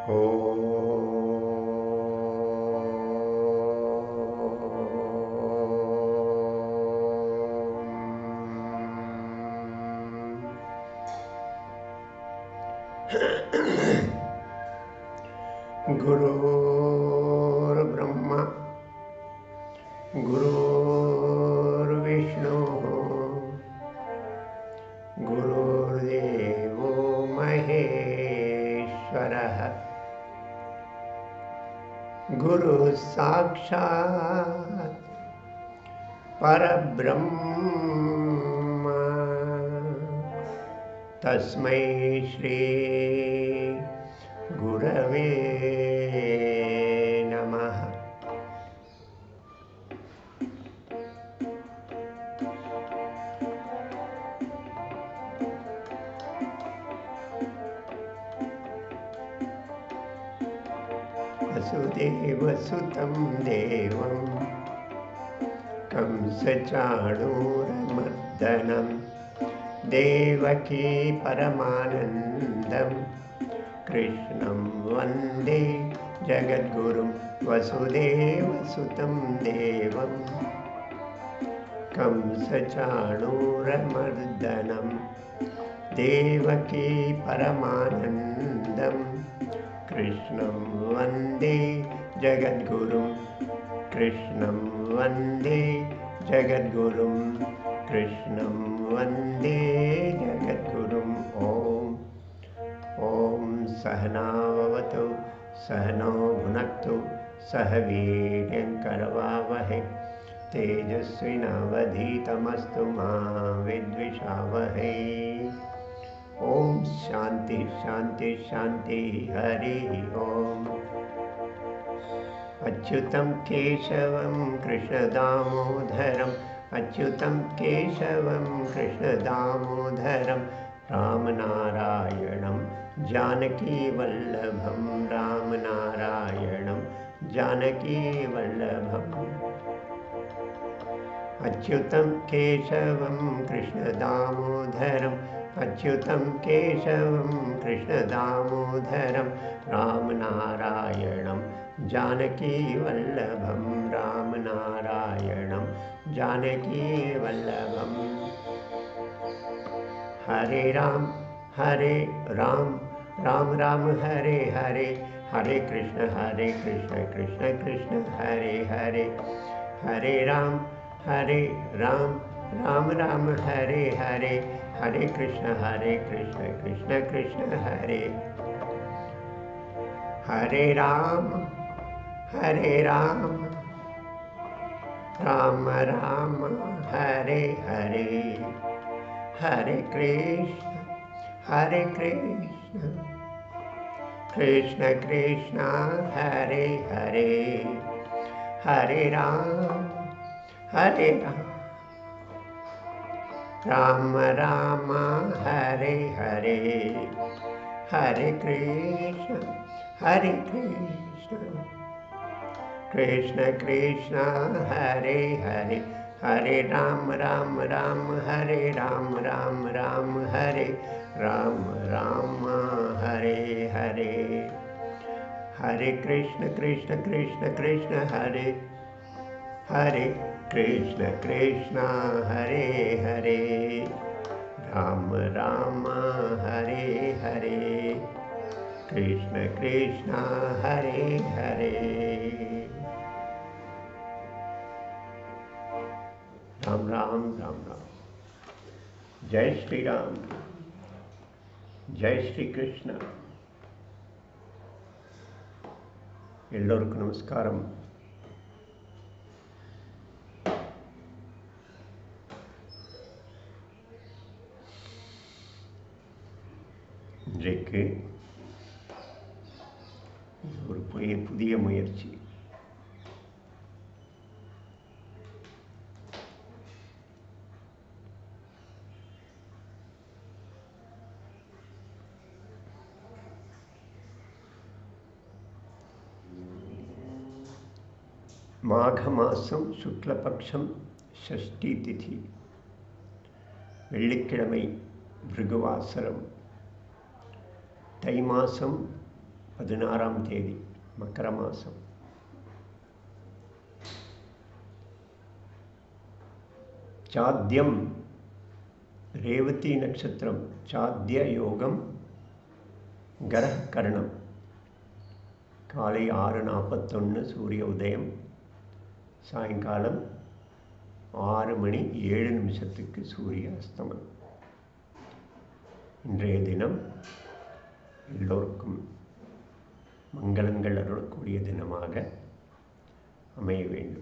गुरुर्ब्रह्मा गुरुर्विष्णुः गुरुर्देवो महेश्वरः गुरुः साक्षात् परब्रह्म तस्मै श्री गुरवे नमः वसुदेवसुतं देवं कंसचाणूरमर्दनं देवकी परमानन्दं कृष्णं वन्दे जगद्गुरुं वसुदेवसुतं देवं कंसचाणूरमर्दनं देवकी परमानन्दं कृष्णं वन्दे जगद्गुरुं कृष्णं वन्दे जगद्गुरुं कृष्णं वन्दे जगद्गुरुम् ॐ ॐ सहनावतु सहनो भुनक्तु सह वीर्यङ्करवावहै तेजस्विनावधीतमस्तु मा विद्विषावहै ॐ शान्ति शान्ति शान्ति हरिः ॐ अच्युतं केशवं कृष्णदामोदरम् अच्युतं केशवं कृष्णदामोदरं रामनारायणं जानकीवल्लभं रामनारायणं जानकीवल्लभम् अच्युतं केशवं कृष्णदामोदरम् अच्युतं केशवं कृष्णदामोदरं रामनारायणं जानकीवल्लभं रामनारायणं जानकीवल्लभम् हरे राम हरे राम राम राम हरे हरे हरे कृष्ण हरे कृष्ण कृष्ण कृष्ण हरे हरे हरे राम हरे राम राम राम हरे हरे हरे कृष्ण हरे कृष्ण कृष्ण कृष्ण हरे हरे राम हरे राम राम राम हरे हरे हरे कृष्ण हरे कृष्ण कृष्ण कृष्ण हरे हरे हरे राम हरे राम राम राम हरे हरे हरे कृष्ण हरे कृष्ण कृष्ण कृष्ण हरे हरे हरे राम राम राम हरे राम राम राम हरे राम राम हरे हरे हरे कृष्ण कृष्ण कृष्ण कृष्ण हरे हरे कृष्ण कृष्ण हरे हरे राम राम हरे हरे कृष्ण कृष्ण हरे हरे राम राम राम राम जय श्री राम ஜெய் ஸ்ரீ கிருஷ்ண எல்லோருக்கும் நமஸ்காரம் இன்றைக்கு ஒரு புதிய புதிய முயற்சி மாக மாதம் சுக்லபக்ஷம் ஷஷ்டி திதி வெள்ளிக்கிழமை பிருகுவாசரம் தை மாதம் பதினாறாம் தேதி மக்கர மாதம் சாத்தியம் ரேவதி நட்சத்திரம் சாத்திய யோகம் கரகரணம் காலை ஆறு நாற்பத்தொன்று சூரிய உதயம் சாயங்காலம் ஆறு மணி ஏழு நிமிஷத்துக்கு சூரிய அஸ்தமனம் இன்றைய தினம் எல்லோருக்கும் மங்களங்கள் அருளக்கூடிய தினமாக அமைய வேண்டும்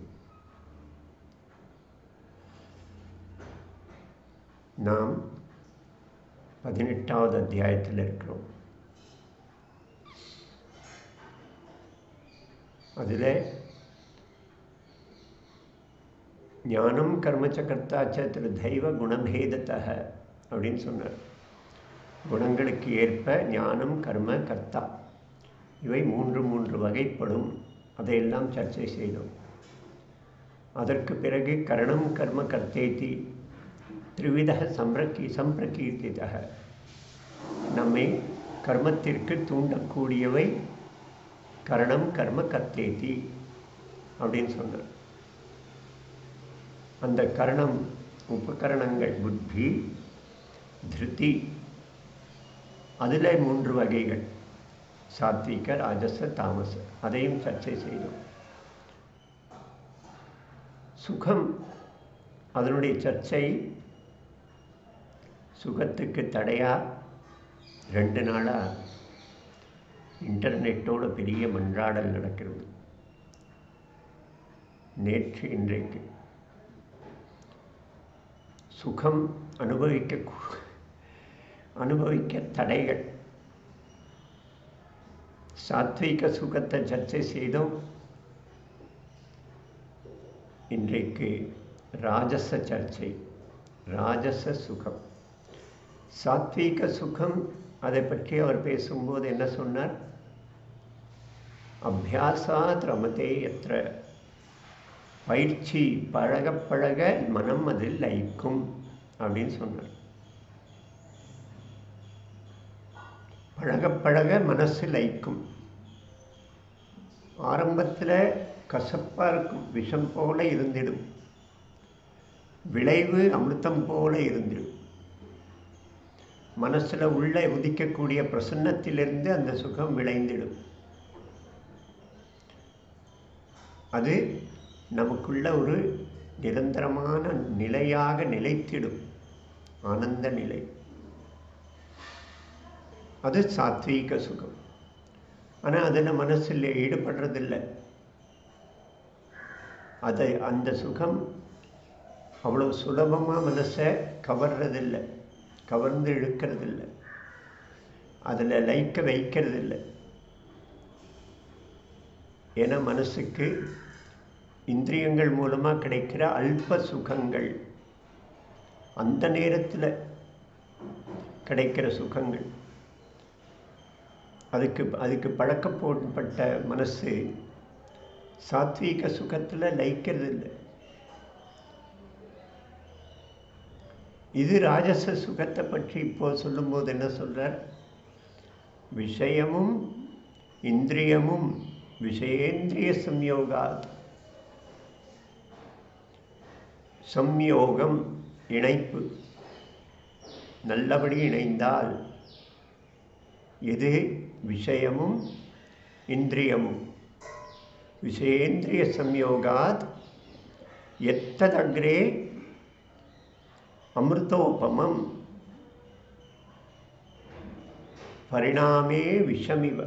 நாம் பதினெட்டாவது அத்தியாயத்தில் இருக்கிறோம் அதில் ஞானம் கர்மச்சகர்த்தாச்ச திரு தெய்வ குணபேதத்தக அப்படின்னு சொன்னார் குணங்களுக்கு ஏற்ப ஞானம் கர்ம கர்த்தா இவை மூன்று மூன்று வகைப்படும் அதையெல்லாம் சர்ச்சை செய்தோம் அதற்கு பிறகு கரணம் கர்ம கர்த்தேதி திரிவித சம்பிரகி சம்பிரகீர்த்திதக நம்மை கர்மத்திற்கு தூண்டக்கூடியவை கரணம் கர்ம கர்த்தேதி அப்படின்னு சொன்னார் அந்த கரணம் உபகரணங்கள் புத்தி திருதி அதில் மூன்று வகைகள் சாத்விக ராஜச தாமச அதையும் சர்ச்சை செய்தோம் சுகம் அதனுடைய சர்ச்சை சுகத்துக்கு தடையா ரெண்டு நாளாக இன்டர்நெட்டோட பெரிய மன்றாடல் நடக்கிறது நேற்று இன்றைக்கு சுகம் அனுபவிக்க அனுபவிக்க தடைகள் சாத்வீக சுகத்தை சர்ச்சை செய்தோம் இன்றைக்கு ராஜச சர்ச்சை ராஜச சுகம் சாத்வீக சுகம் அதை பற்றி அவர் பேசும்போது என்ன சொன்னார் அபியாசாத் ரமதே எത്ര பயிற்சி பழக பழக மனம் அதில் லயிக்கும் அப்படின்னு சொன்னார் பழக பழக மனசு லயிக்கும் ஆரம்பத்தில் கசப்பாக இருக்கும் விஷம் போல இருந்திடும் விளைவு அமிர்தம் போல இருந்திடும் மனசில் உள்ள உதிக்கக்கூடிய பிரசன்னத்திலிருந்து அந்த சுகம் விளைந்திடும் அது நமக்குள்ள ஒரு நிரந்தரமான நிலையாக நிலைத்திடும் ஆனந்த நிலை அது சாத்வீக சுகம் ஆனால் அதில் மனசில் ஈடுபடுறதில்லை அதை அந்த சுகம் அவ்வளோ சுலபமாக மனசை கவர்றதில்லை கவர்ந்து இழுக்கிறதில்லை அதில் லைக்க வைக்கிறதில்லை ஏன்னா மனசுக்கு இந்திரியங்கள் மூலமாக கிடைக்கிற அல்ப சுகங்கள் அந்த நேரத்தில் கிடைக்கிற சுகங்கள் அதுக்கு அதுக்கு பழக்கப்பட்ட மனசு சாத்வீக சுகத்தில் லயிக்கிறது இல்லை இது ராஜச சுகத்தை பற்றி இப்போ சொல்லும்போது என்ன சொல்றார் விஷயமும் இந்திரியமும் விஷயேந்திரிய சம்யோகா சம்யோகம் இணைப்பு நல்லபடி இணைந்தால் எது விஷயமும் இந்திரியமும் விஷயேந்திரிய சம்யோகாத் எத்ததக்ரே அமிர்தோபமம் பரிணாமே விஷமிவ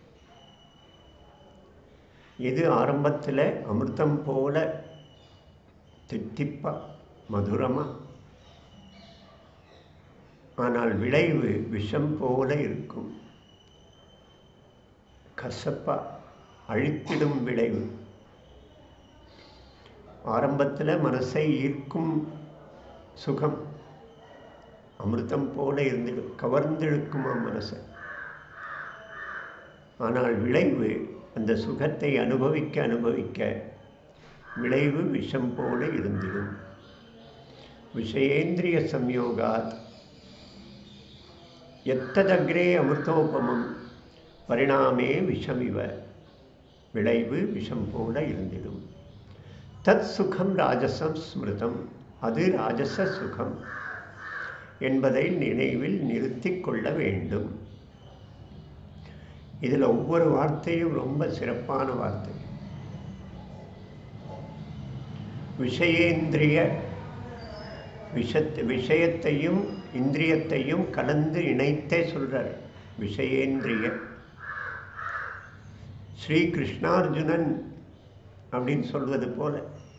எது ஆரம்பத்தில் அமிர்தம் போல தித்திப்பா மதுரமா ஆனால் விளைவு விஷம் போல இருக்கும் கசப்பா அழித்திடும் விளைவு ஆரம்பத்தில் மனசை ஈர்க்கும் சுகம் அமிர்தம் போல இருந்திடும் கவர்ந்திழுக்குமா மனசை ஆனால் விளைவு அந்த சுகத்தை அனுபவிக்க அனுபவிக்க விளைவு விஷம் போல இருந்திடும் விஷயேந்திரிய சம்யோகாத் எத்ததக்ரே அமிர்தோபமம் பரிணாமே விஷமிவ விளைவு விஷம் போல இருந்திடும் தத் சுகம் ராஜசம் ஸ்மிருதம் அது ராஜச சுகம் என்பதை நினைவில் நிறுத்திக் கொள்ள வேண்டும் இதில் ஒவ்வொரு வார்த்தையும் ரொம்ப சிறப்பான வார்த்தை விஷயேந்திரிய விஷத் விஷயத்தையும் இந்திரியத்தையும் கலந்து இணைத்தே சொல்றார் விஷயேந்திரிய ஸ்ரீ கிருஷ்ணார்ஜுனன் அப்படின்னு சொல்வது போல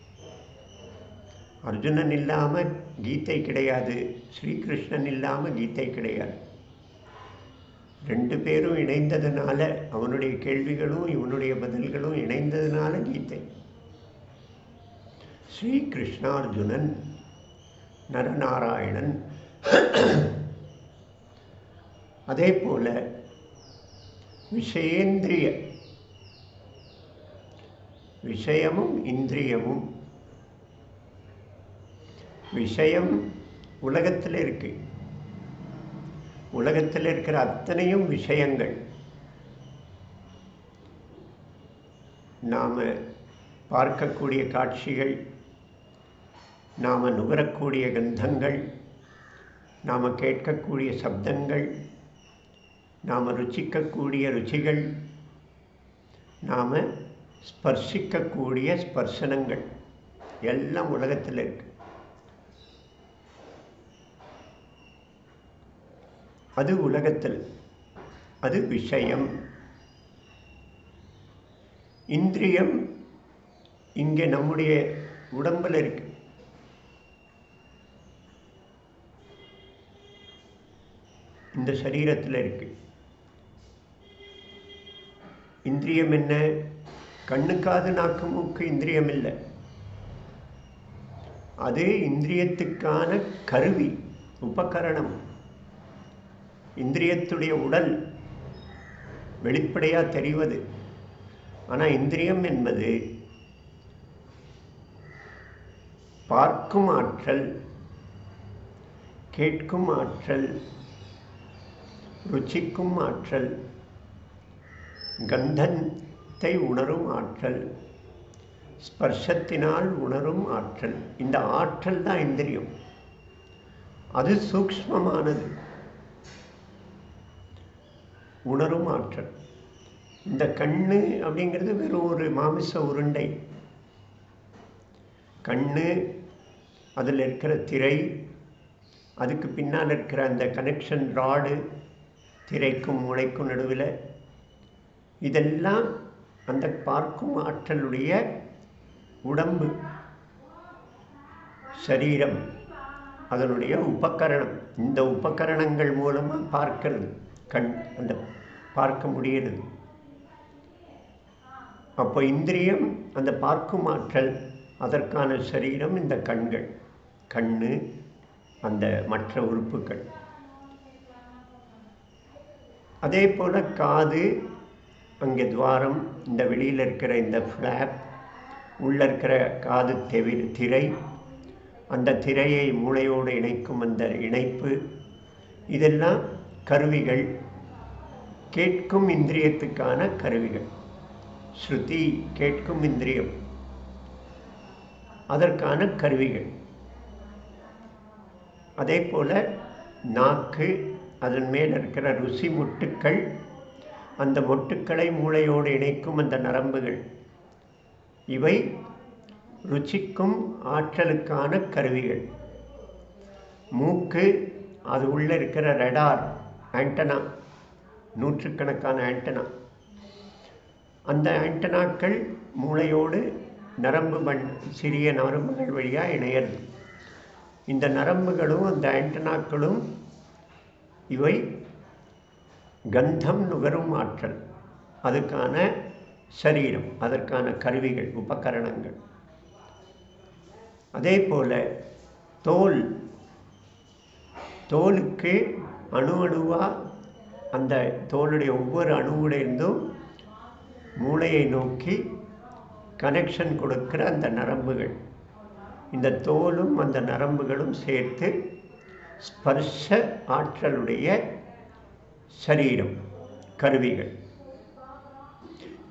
அர்ஜுனன் இல்லாமல் கீதை கிடையாது ஸ்ரீகிருஷ்ணன் இல்லாமல் கீதை கிடையாது ரெண்டு பேரும் இணைந்ததுனால அவனுடைய கேள்விகளும் இவனுடைய பதில்களும் இணைந்ததுனால கீதை ஸ்ரீ கிருஷ்ணார்ஜுனன் நரநாராயணன் அதே போல விஷயேந்திரிய விஷயமும் இந்திரியமும் விஷயம் உலகத்தில் இருக்கு உலகத்தில் இருக்கிற அத்தனையும் விஷயங்கள் நாம் பார்க்கக்கூடிய காட்சிகள் நாம் நுகரக்கூடிய கந்தங்கள் நாம் கேட்கக்கூடிய சப்தங்கள் நாம் ருச்சிக்கக்கூடிய ருச்சிகள் நாம் ஸ்பர்சிக்கக்கூடிய ஸ்பர்சனங்கள் எல்லாம் உலகத்தில் இருக்கு அது உலகத்தில் அது விஷயம் இந்திரியம் இங்கே நம்முடைய உடம்பில் இருக்கு இந்த சரீரத்தில் இருக்கு இந்திரியம் என்ன கண்ணு காது நாக்கு மூக்கு இந்திரியம் இல்லை அது இந்திரியத்துக்கான கருவி உபகரணம் இந்திரியத்துடைய உடல் வெளிப்படையாக தெரிவது ஆனால் இந்திரியம் என்பது பார்க்கும் ஆற்றல் கேட்கும் ஆற்றல் ருச்சிக்கும் ஆற்றல் கந்தத்தை உணரும் ஆற்றல் ஸ்பர்ஷத்தினால் உணரும் ஆற்றல் இந்த ஆற்றல் தான் இந்திரியம் அது சூக்ஷ்மமானது உணரும் ஆற்றல் இந்த கண்ணு அப்படிங்கிறது வெறும் ஒரு மாமிச உருண்டை கண்ணு அதில் இருக்கிற திரை அதுக்கு பின்னால் இருக்கிற அந்த கனெக்ஷன் ராடு திரைக்கும் முளைக்கும் நடுவில் இதெல்லாம் அந்த பார்க்கும் ஆற்றலுடைய உடம்பு சரீரம் அதனுடைய உபகரணம் இந்த உபகரணங்கள் மூலமாக பார்க்கிறது கண் அந்த பார்க்க முடிகிறது அப்போ இந்திரியம் அந்த பார்க்கும் ஆற்றல் அதற்கான சரீரம் இந்த கண்கள் கண்ணு அந்த மற்ற உறுப்புகள் அதே போல் காது அங்கே துவாரம் இந்த வெளியில் இருக்கிற இந்த ஃப்ளாப் உள்ளே இருக்கிற காது தெவி திரை அந்த திரையை மூளையோடு இணைக்கும் அந்த இணைப்பு இதெல்லாம் கருவிகள் கேட்கும் இந்திரியத்துக்கான கருவிகள் ஸ்ருதி கேட்கும் இந்திரியம் அதற்கான கருவிகள் அதே போல் நாக்கு அதன் மேல் இருக்கிற ருசி மொட்டுக்கள் அந்த மொட்டுக்களை மூளையோடு இணைக்கும் அந்த நரம்புகள் இவை ருச்சிக்கும் ஆற்றலுக்கான கருவிகள் மூக்கு அது உள்ளே இருக்கிற ரெடார் ஆண்டனா நூற்றுக்கணக்கான ஆண்டனா அந்த ஆண்டனாக்கள் மூளையோடு நரம்பு மண் சிறிய நரம்புகள் வழியாக இணையிறது இந்த நரம்புகளும் அந்த ஆண்டனாக்களும் இவை கந்தம் நுகரும் ஆற்றல் அதுக்கான சரீரம் அதற்கான கருவிகள் உபகரணங்கள் அதே போல் தோல் தோலுக்கு அணு அணுவாக அந்த தோலுடைய ஒவ்வொரு அணுவிலிருந்தும் மூளையை நோக்கி கனெக்ஷன் கொடுக்கிற அந்த நரம்புகள் இந்த தோலும் அந்த நரம்புகளும் சேர்த்து ஸ்பர்ஷ ஆற்றலுடைய சரீரம் கருவிகள்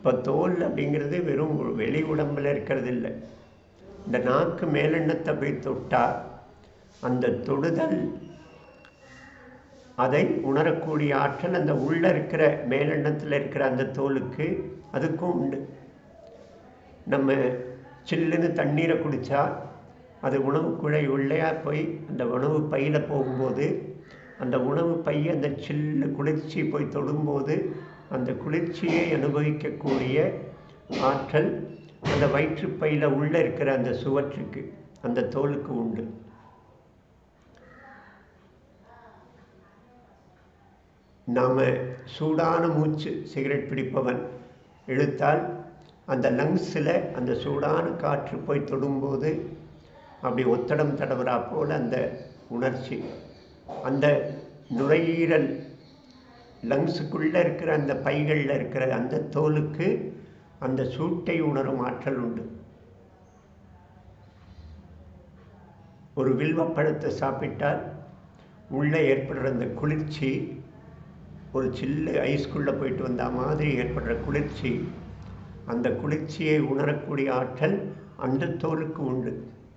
இப்போ தோல் அப்படிங்கிறது வெறும் வெளி உடம்பில் இருக்கிறது இல்லை இந்த நாக்கு மேலெண்ணத்தை போய் தொட்டால் அந்த தொடுதல் அதை உணரக்கூடிய ஆற்றல் அந்த உள்ளே இருக்கிற மேலெண்ணத்தில் இருக்கிற அந்த தோலுக்கு அதுக்கும் உண்டு நம்ம சில்லுன்னு தண்ணீரை குடித்தா அது உணவு குழை உள்ளே போய் அந்த உணவு பையில் போகும்போது அந்த உணவு பை அந்த சில்லு குளிர்ச்சி போய் தொடும்போது அந்த குளிர்ச்சியை அனுபவிக்கக்கூடிய ஆற்றல் அந்த வயிற்றுப்பையில் உள்ளே இருக்கிற அந்த சுவற்றுக்கு அந்த தோலுக்கு உண்டு நாம் சூடான மூச்சு சிகரெட் பிடிப்பவன் இழுத்தால் அந்த லங்ஸில் அந்த சூடான காற்று போய் தொடும்போது அப்படி ஒத்தடம் தடவுறா போல் அந்த உணர்ச்சி அந்த நுரையீரல் லங்ஸுக்குள்ளே இருக்கிற அந்த பைகளில் இருக்கிற அந்த தோலுக்கு அந்த சூட்டை உணரும் ஆற்றல் உண்டு ஒரு வில்வப்பழத்தை சாப்பிட்டால் உள்ளே ஏற்படுற அந்த குளிர்ச்சி ஒரு சில்லு ஐஸ்குள்ளே போயிட்டு வந்த மாதிரி ஏற்படுற குளிர்ச்சி அந்த குளிர்ச்சியை உணரக்கூடிய ஆற்றல் அந்த தோலுக்கு உண்டு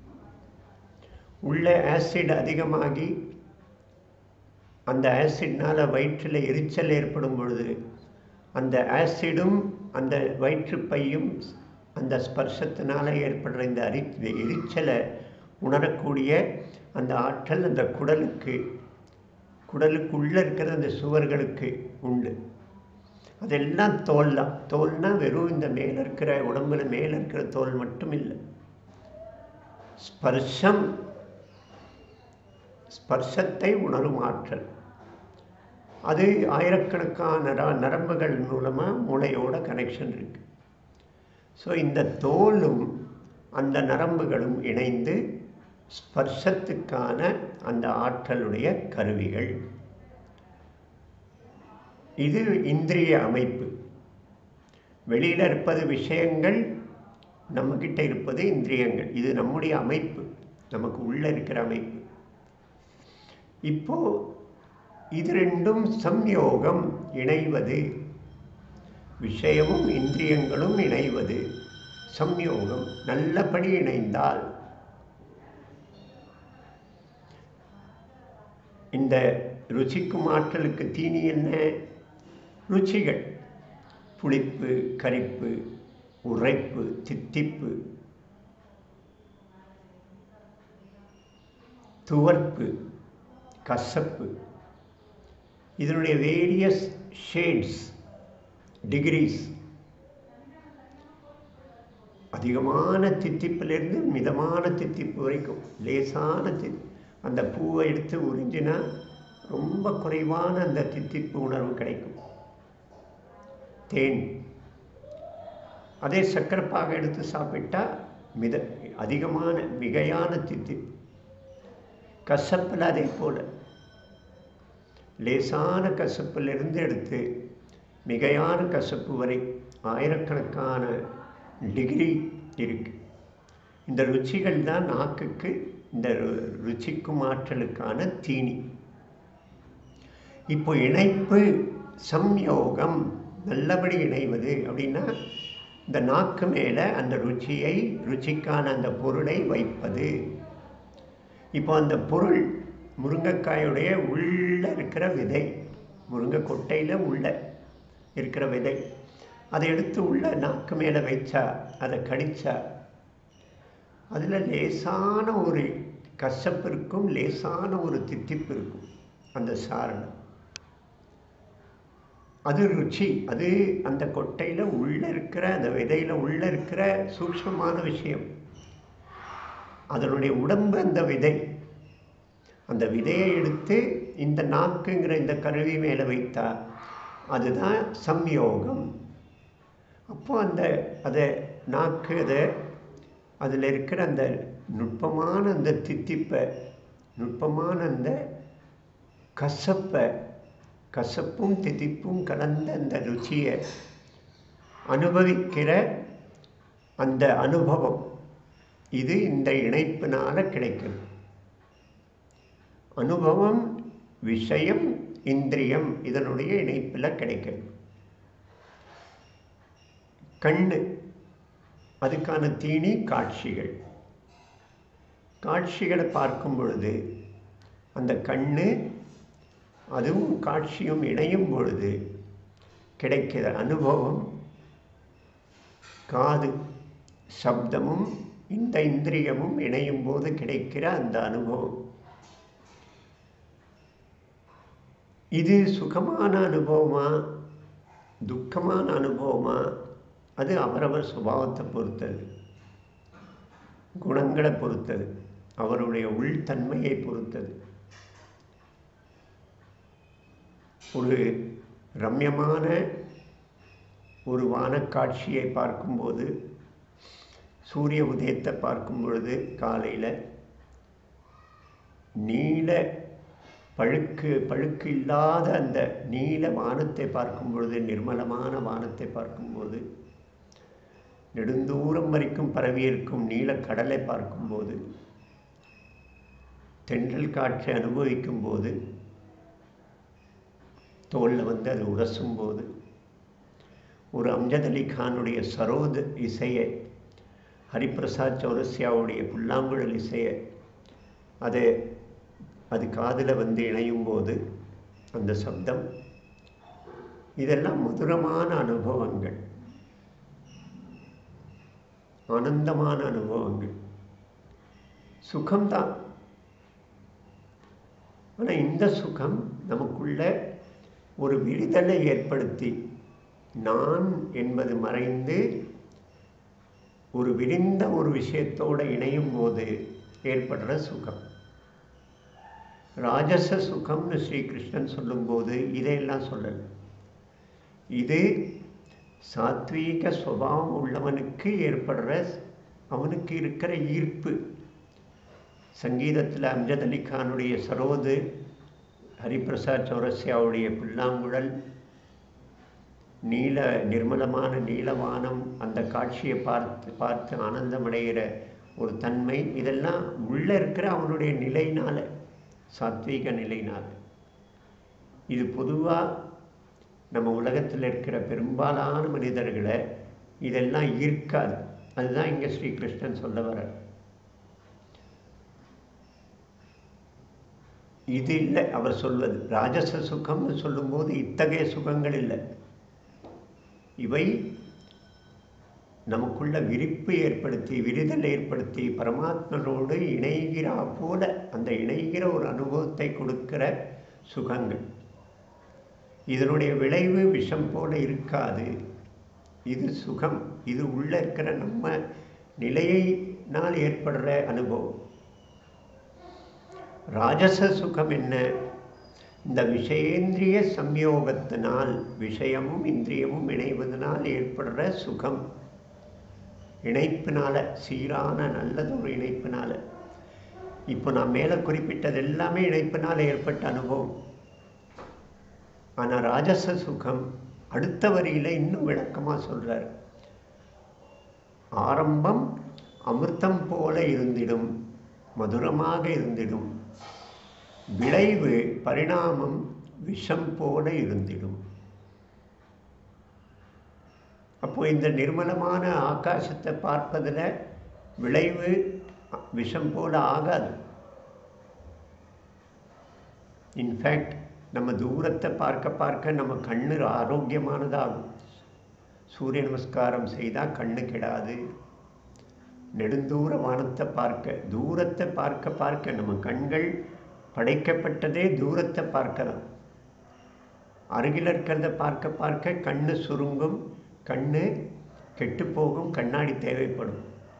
உள்ள ஆசிட் அதிகமாகி அந்த ஆசிட்னால் வயிற்றில் எரிச்சல் ஏற்படும் பொழுது அந்த ஆசிடும் அந்த வயிற்றுப்பையும் அந்த ஸ்பர்சத்தினால் ஏற்படுற இந்த அரி எரிச்சலை உணரக்கூடிய அந்த ஆற்றல் அந்த குடலுக்கு குடலுக்குள்ளே இருக்கிற அந்த சுவர்களுக்கு உண்டு அதெல்லாம் தோல் தான் தோல்னா வெறும் இந்த மேலே இருக்கிற உடம்புல மேலே இருக்கிற தோல் மட்டும் இல்லை ஸ்பர்ஷம் ஸ்பர்ஷத்தை உணரும் ஆற்றல் அது ஆயிரக்கணக்கான நர நரம்புகள் மூலமாக மூளையோட கனெக்ஷன் இருக்கு ஸோ இந்த தோலும் அந்த நரம்புகளும் இணைந்து ஸ்பர்ஷத்துக்கான அந்த ஆற்றலுடைய கருவிகள் இது இந்திரிய அமைப்பு வெளியில் இருப்பது விஷயங்கள் நம்மக்கிட்ட இருப்பது இந்திரியங்கள் இது நம்முடைய அமைப்பு நமக்கு உள்ளே இருக்கிற அமைப்பு இப்போ இது ரெண்டும் சம்யோகம் இணைவது விஷயமும் இந்திரியங்களும் இணைவது சம்யோகம் நல்லபடி இணைந்தால் இந்த ருச்சிக்கும் ஆற்றலுக்கு தீனி என்ன ருச்சிகள் புளிப்பு கரிப்பு உரைப்பு தித்திப்பு துவர்ப்பு கசப்பு இதனுடைய வேரியஸ் ஷேட்ஸ் டிகிரிஸ் அதிகமான தித்திப்பிலிருந்து மிதமான தித்திப்பு வரைக்கும் லேசான தி அந்த பூவை எடுத்து உறிஞ்சினா ரொம்ப குறைவான அந்த தித்திப்பு உணர்வு கிடைக்கும் தேன் அதே சக்கரைப்பாக எடுத்து சாப்பிட்டா மித அதிகமான மிகையான தித்திப்பு கசப்பில் அதே போல் லேசான கசப்பிலிருந்து எடுத்து மிகையான கசப்பு வரை ஆயிரக்கணக்கான டிகிரி இருக்கு இந்த ருச்சிகள் தான் நாக்குக்கு இந்த ரு- ருச்சிக்கும் ஆற்றலுக்கான தீனி இப்போ இணைப்பு சம்யோகம் நல்லபடி இணைவது அப்படின்னா இந்த நாக்கு மேலே அந்த ருச்சியை ருச்சிக்கான அந்த பொருளை வைப்பது இப்போ அந்த பொருள் முருங்கைக்காயுடைய உள்ள இருக்கிற விதை முருங்கை கொட்டையில் உள்ள இருக்கிற விதை அதை எடுத்து உள்ள நாக்கு மேலே வைச்சா அதை கடிச்சா அதில் லேசான ஒரு கசப்பு இருக்கும் லேசான ஒரு தித்திப்பு இருக்கும் அந்த சாரில் அது ருச்சி அது அந்த கொட்டையில் உள்ளே இருக்கிற அந்த விதையில் உள்ளே இருக்கிற சூக்ஷ்மமான விஷயம் அதனுடைய உடம்பு அந்த விதை அந்த விதையை எடுத்து இந்த நாக்குங்கிற இந்த கருவி மேலே வைத்தா அதுதான் சம்யோகம் அப்போ அந்த அதை நாக்கு அதை அதில் இருக்கிற அந்த நுட்பமான அந்த தித்திப்பை நுட்பமான அந்த கசப்பை கசப்பும் தித்திப்பும் கலந்த அந்த ருச்சியை அனுபவிக்கிற அந்த அனுபவம் இது இந்த இணைப்பினால கிடைக்கும் அனுபவம் விஷயம் இந்திரியம் இதனுடைய இணைப்பில் கிடைக்கும் கண்ணு அதுக்கான தீனி காட்சிகள் காட்சிகளை பார்க்கும் பொழுது அந்த கண்ணு அதுவும் காட்சியும் இணையும் பொழுது கிடைக்கிற அனுபவம் காது சப்தமும் இந்த இந்திரியமும் இணையும் போது கிடைக்கிற அந்த அனுபவம் இது சுகமான அனுபவமா துக்கமான அனுபவமா அது அவரவர் சுபாவத்தை பொறுத்தது குணங்களை பொறுத்தது அவருடைய உள்தன்மையை பொறுத்தது ஒரு ரம்யமான ஒரு வானக்காட்சியை பார்க்கும்போது சூரிய உதயத்தை பார்க்கும் பொழுது காலையில் நீல பழுக்கு பழுக்கு இல்லாத அந்த நீல வானத்தை பார்க்கும் பொழுது நிர்மலமான வானத்தை பார்க்கும்போது நெடுந்தூரம் வரைக்கும் பரவியிருக்கும் நீலக்கடலை பார்க்கும்போது தென்றல் காற்றை அனுபவிக்கும் போது தோளில் வந்து அது உரசும் போது ஒரு அம்ஜத் அலி கானுடைய சரோத் இசையை ஹரிபிரசாத் சௌரஸ்யாவுடைய புல்லாங்குழல் இசையை அதை அது காதில் வந்து இணையும் போது அந்த சப்தம் இதெல்லாம் மதுரமான அனுபவங்கள் ஆனந்தமான அனுபவங்கள் சுகம்தான் ஆனால் இந்த சுகம் நமக்குள்ள ஒரு விரிதலை ஏற்படுத்தி நான் என்பது மறைந்து ஒரு விரிந்த ஒரு விஷயத்தோடு இணையும் போது ஏற்படுற சுகம் ராஜச சுகம்னு ஸ்ரீகிருஷ்ணன் சொல்லும்போது இதையெல்லாம் சொல்லலை இது சாத்வீக சுபாவம் உள்ளவனுக்கு ஏற்படுற அவனுக்கு இருக்கிற ஈர்ப்பு சங்கீதத்தில் அம்ஜத் அலி கானுடைய சரோது ஹரிபிரசாத் சௌரஸ்யாவுடைய புல்லாங்குழல் நீல நிர்மலமான நீலவானம் அந்த காட்சியை பார்த்து பார்த்து ஆனந்தமடைகிற ஒரு தன்மை இதெல்லாம் உள்ளே இருக்கிற அவனுடைய நிலையினால் சாத்வீக நிலையினால் இது பொதுவாக நம்ம உலகத்தில் இருக்கிற பெரும்பாலான மனிதர்களை இதெல்லாம் ஈர்க்காது அதுதான் இங்கே ஸ்ரீகிருஷ்ணன் சொல்ல வர இது இல்லை அவர் சொல்வது ராஜச சுகம்னு சொல்லும்போது இத்தகைய சுகங்கள் இல்லை இவை நமக்குள்ள விரிப்பு ஏற்படுத்தி விரிதல் ஏற்படுத்தி பரமாத்மனோடு இணைகிறா போல அந்த இணைகிற ஒரு அனுபவத்தை கொடுக்கிற சுகங்கள் இதனுடைய விளைவு விஷம் போல இருக்காது இது சுகம் இது உள்ள இருக்கிற நம்ம நிலையினால் ஏற்படுற அனுபவம் ராஜச சுகம் என்ன இந்த விஷயேந்திரிய சம்யோகத்தினால் விஷயமும் இந்திரியமும் இணைவதனால் ஏற்படுற சுகம் இணைப்பினால சீரான நல்லதொரு இணைப்பினால இப்போ நான் மேலே குறிப்பிட்டது எல்லாமே இணைப்பினால் ஏற்பட்ட அனுபவம் ஆனால் ராஜச சுகம் அடுத்த வரியில் இன்னும் விளக்கமாக சொல்கிறார் ஆரம்பம் அமிர்தம் போல இருந்திடும் மதுரமாக இருந்திடும் விளைவு பரிணாமம் விஷம் போல இருந்திடும் அப்போ இந்த நிர்மலமான ஆகாசத்தை பார்ப்பதில் விளைவு விஷம் போல ஆகாது இன்ஃபேக்ட் நம்ம தூரத்தை பார்க்க பார்க்க நம்ம கண்ணு ஆரோக்கியமானதாகும் சூரிய நமஸ்காரம் செய்தால் கண்ணு கெடாது நெடுந்தூர வானத்தை பார்க்க தூரத்தை பார்க்க பார்க்க நம்ம கண்கள் படைக்கப்பட்டதே தூரத்தை பார்க்கலாம் அருகில் இருக்கிறத பார்க்க பார்க்க கண்ணு சுருங்கும் கண்ணு கெட்டுப்போகும் கண்ணாடி தேவைப்படும்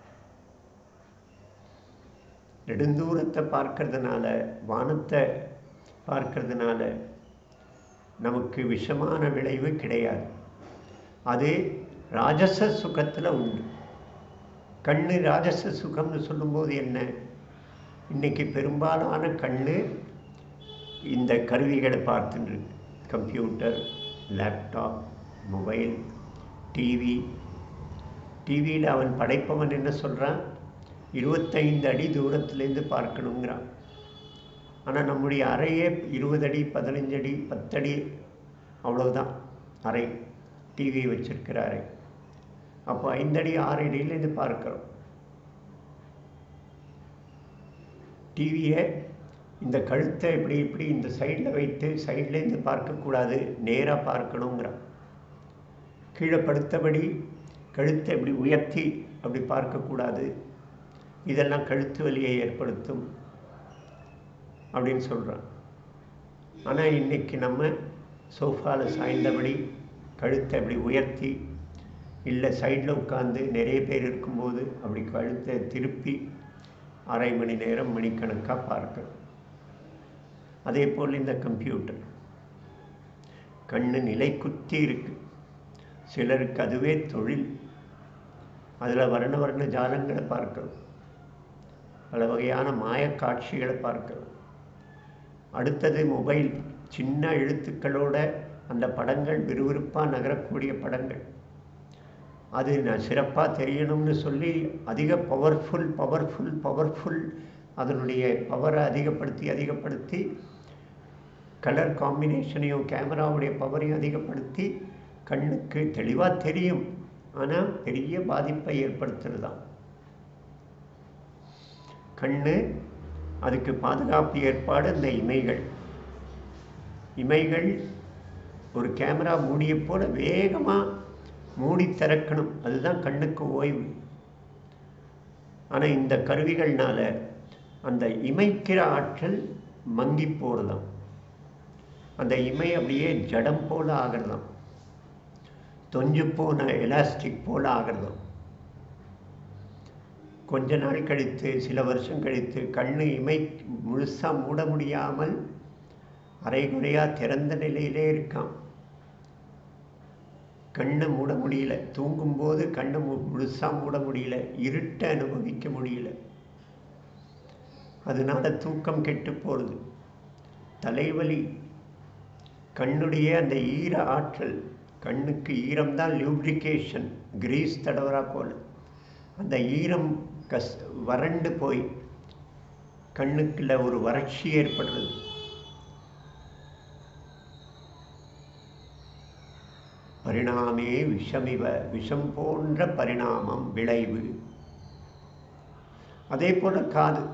நெடுந்தூரத்தை பார்க்கறதுனால வானத்தை பார்க்கறதுனால நமக்கு விஷமான விளைவு கிடையாது அது ராஜச சுகத்தில் உண்டு கண்ணு ராஜச சுகம்னு சொல்லும்போது என்ன இன்னைக்கு பெரும்பாலான கண்ணு இந்த கருவிகளை பார்த்துட்டு கம்ப்யூட்டர் லேப்டாப் மொபைல் டிவி டிவியில் அவன் படைப்பவன் என்ன சொல்கிறான் இருபத்தைந்து அடி தூரத்துலேருந்து பார்க்கணுங்கிறான் ஆனால் நம்முடைய அறையே இருபது அடி பதினஞ்சு அடி பத்தடி அவ்வளவுதான் அறை டிவி வச்சிருக்கிற அறை அப்போ ஐந்தடி ஆறு அடியிலேருந்து பார்க்கிறோம் டிவியை இந்த கழுத்தை இப்படி இப்படி இந்த சைடில் வைத்து சைட்லேருந்து பார்க்கக்கூடாது நேராக பார்க்கணுங்கிறான் கீழே படுத்தபடி கழுத்தை இப்படி உயர்த்தி அப்படி பார்க்கக்கூடாது இதெல்லாம் கழுத்து வலியை ஏற்படுத்தும் அப்படின்னு சொல்கிறான் ஆனால் இன்றைக்கி நம்ம சோஃபாவில் சாய்ந்தபடி கழுத்தை அப்படி உயர்த்தி இல்லை சைடில் உட்காந்து நிறைய பேர் இருக்கும்போது அப்படி கழுத்தை திருப்பி அரை மணி நேரம் மணிக்கணக்காக பார்க்கணும் அதே போல் இந்த கம்ப்யூட்டர் கண்ணு நிலை குத்தி இருக்கு சிலருக்கு அதுவே தொழில் அதில் வர்ண வர்ண ஜாலங்களை பார்க்கிறோம் பல வகையான மாயக் காட்சிகளை பார்க்கிறோம் அடுத்தது மொபைல் சின்ன எழுத்துக்களோட அந்த படங்கள் விறுவிறுப்பாக நகரக்கூடிய படங்கள் அது நான் சிறப்பாக தெரியணும்னு சொல்லி அதிக பவர்ஃபுல் பவர்ஃபுல் பவர்ஃபுல் அதனுடைய பவரை அதிகப்படுத்தி அதிகப்படுத்தி கலர் காம்பினேஷனையும் கேமராவுடைய பவரையும் அதிகப்படுத்தி கண்ணுக்கு தெளிவாக தெரியும் ஆனால் பெரிய பாதிப்பை ஏற்படுத்துறதாம் கண்ணு அதுக்கு பாதுகாப்பு ஏற்பாடு இந்த இமைகள் இமைகள் ஒரு கேமரா மூடிய போல வேகமாக மூடி திறக்கணும் அதுதான் கண்ணுக்கு ஓய்வு ஆனால் இந்த கருவிகள்னால அந்த இமைக்கிற ஆற்றல் மங்கி போகிறதாம் அந்த இமை அப்படியே ஜடம் போல ஆகிறதாம் தொஞ்சு போன எலாஸ்டிக் போல ஆகிறதாம் கொஞ்ச நாள் கழித்து சில வருஷம் கழித்து கண்ணு இமை முழுசாக மூட முடியாமல் அரைகுறையாக திறந்த நிலையிலே இருக்கான் கண்ணை மூட முடியல தூங்கும்போது கண்ணை மு முழுசாக மூட முடியல இருட்டை அனுபவிக்க முடியல அதனால தூக்கம் கெட்டு போகிறது தலைவலி கண்ணுடைய அந்த ஈர ஆற்றல் கண்ணுக்கு ஈரம்தான் லியூப்ரிகேஷன் கிரீஸ் தடவரா போல அந்த ஈரம் கஸ் வறண்டு போய் கண்ணுக்குள்ள ஒரு வறட்சி ஏற்படுறது பரிணாமே விஷமிவ விஷம் போன்ற பரிணாமம் விளைவு அதே போல காது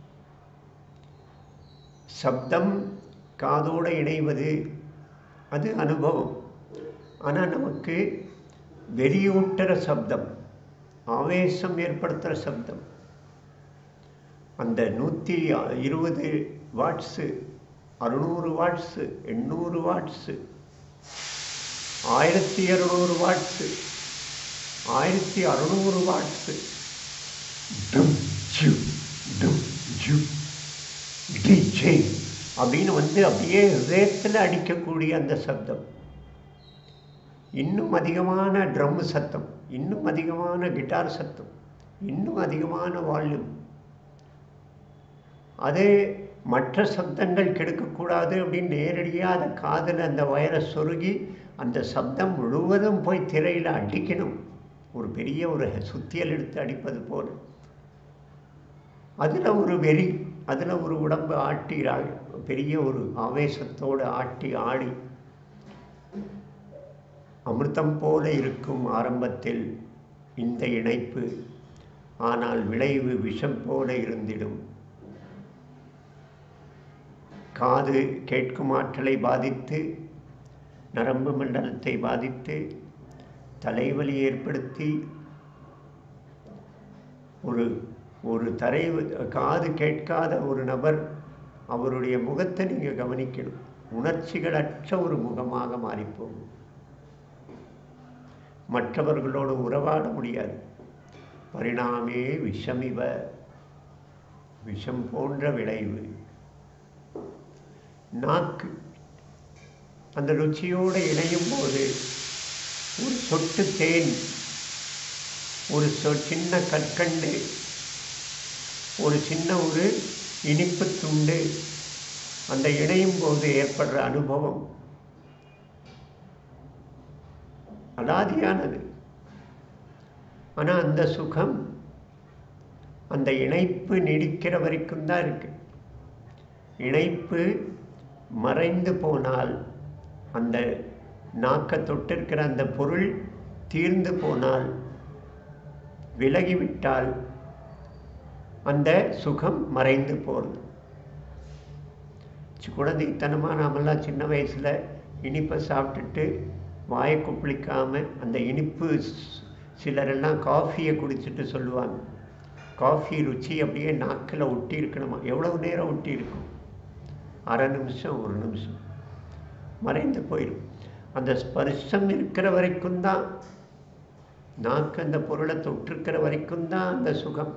சப்தம் காதோடு இணைவது அது அனுபவம் ஆனால் நமக்கு வெறியூட்டுற சப்தம் ஆவேசம் ஏற்படுத்துகிற சப்தம் அந்த நூற்றி இருபது வாட்ஸு அறுநூறு வாட்ஸு எண்ணூறு வாட்ஸு ஆயிரத்தி இரநூறு வாட்ஸு ஆயிரத்தி அறுநூறு வாட்ஸு டும் ஜு டும் ஜு டிஜே அப்படின்னு வந்து அப்படியே ஹிருதயத்தில் அடிக்கக்கூடிய அந்த சப்தம் இன்னும் அதிகமான ட்ரம் சத்தம் இன்னும் அதிகமான கிட்டார் சத்தம் இன்னும் அதிகமான வால்யூம் அதே மற்ற சப்தங்கள் கெடுக்கக்கூடாது அப்படின்னு நேரடியாக அந்த காதில் அந்த வயரை சொருகி அந்த சப்தம் முழுவதும் போய் திரையில் அடிக்கணும் ஒரு பெரிய ஒரு சுத்தியல் எடுத்து அடிப்பது போல் அதில் ஒரு வெறி அதில் ஒரு உடம்பு ஆட்டி ஆ- பெரிய ஒரு ஆவேசத்தோடு ஆட்டி ஆடி அமிர்தம் போல இருக்கும் ஆரம்பத்தில் இந்த இணைப்பு ஆனால் விளைவு விஷம் போல இருந்திடும் காது கேட்கும் ஆற்றலை பாதித்து நரம்பு மண்டலத்தை பாதித்து தலைவலி ஏற்படுத்தி ஒரு ஒரு தரை காது கேட்காத ஒரு நபர் அவருடைய முகத்தை நீங்கள் கவனிக்கணும் உணர்ச்சிகளற்ற ஒரு முகமாக மாறிப்போகும் மற்றவர்களோடு உறவாட முடியாது பரிணாமே விஷமிவ விஷம் போன்ற விளைவு நாக்கு அந்த ருச்சியோடு இணையும் போது ஒரு சொட்டு தேன் ஒரு சொ சின்ன கற்கண்டு ஒரு சின்ன ஒரு இனிப்பு துண்டு அந்த இணையும் போது ஏற்படுற அனுபவம் அலாதியானது ஆனால் அந்த சுகம் அந்த இணைப்பு நீடிக்கிற வரைக்கும் தான் இருக்கு இணைப்பு மறைந்து போனால் அந்த நாக்க தொட்டிருக்கிற அந்த பொருள் தீர்ந்து போனால் விலகிவிட்டால் அந்த சுகம் மறைந்து போகிறது குழந்தைத்தனமாக நாமெல்லாம் சின்ன வயசில் இனிப்பை சாப்பிட்டுட்டு வாயை கொப்பளிக்காமல் அந்த இனிப்பு ஸ்- சிலரெல்லாம் காஃபியை குடிச்சிட்டு சொல்லுவாங்க காஃபி ருச்சி அப்படியே நாக்கில் ஒட்டி இருக்கணுமா எவ்வளவு நேரம் ஒட்டி இருக்கும் அரை நிமிஷம் ஒரு நிமிஷம் மறைந்து போயிடும் அந்த ஸ்பர்ஷம் இருக்கிற வரைக்கும் தான் நாக்கு அந்த பொருளை தொட்டிருக்கிற வரைக்கும் தான் அந்த சுகம்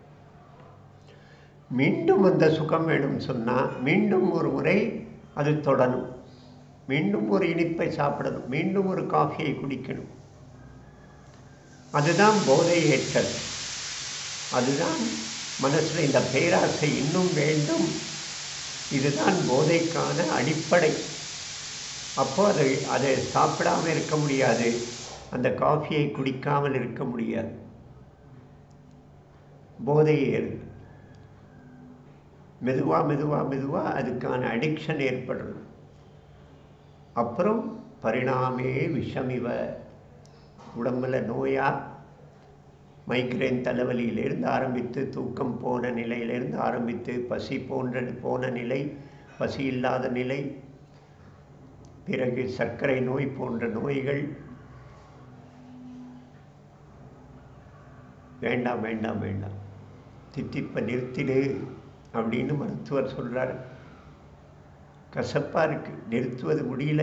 மீண்டும் அந்த சுகம் வேணும் சொன்னால் மீண்டும் ஒரு முறை அது தொடரும் மீண்டும் ஒரு இனிப்பை சாப்பிடணும் மீண்டும் ஒரு காஃபியை குடிக்கணும் அதுதான் போதை ஏற்றல் அதுதான் மனசில் இந்த பேராசை இன்னும் வேண்டும் இதுதான் போதைக்கான அடிப்படை அப்போ அதை அதை சாப்பிடாம இருக்க முடியாது அந்த காஃபியை குடிக்காமல் இருக்க முடியாது போதை ஏறுது மெதுவா மெதுவா மெதுவா அதுக்கான அடிக்ஷன் ஏற்படுறது அப்புறம் பரிணாமே விஷமிவ உடம்புல நோயா மைக்ரேன் தலைவலியிலிருந்து ஆரம்பித்து தூக்கம் போன நிலையிலிருந்து ஆரம்பித்து பசி போன்ற போன நிலை பசி இல்லாத நிலை பிறகு சர்க்கரை நோய் போன்ற நோய்கள் வேண்டாம் வேண்டாம் வேண்டாம் தித்திப்பை நிறுத்திடு அப்படின்னு மருத்துவர் சொல்றார் கசப்பா இருக்கு நிறுத்துவது முடியல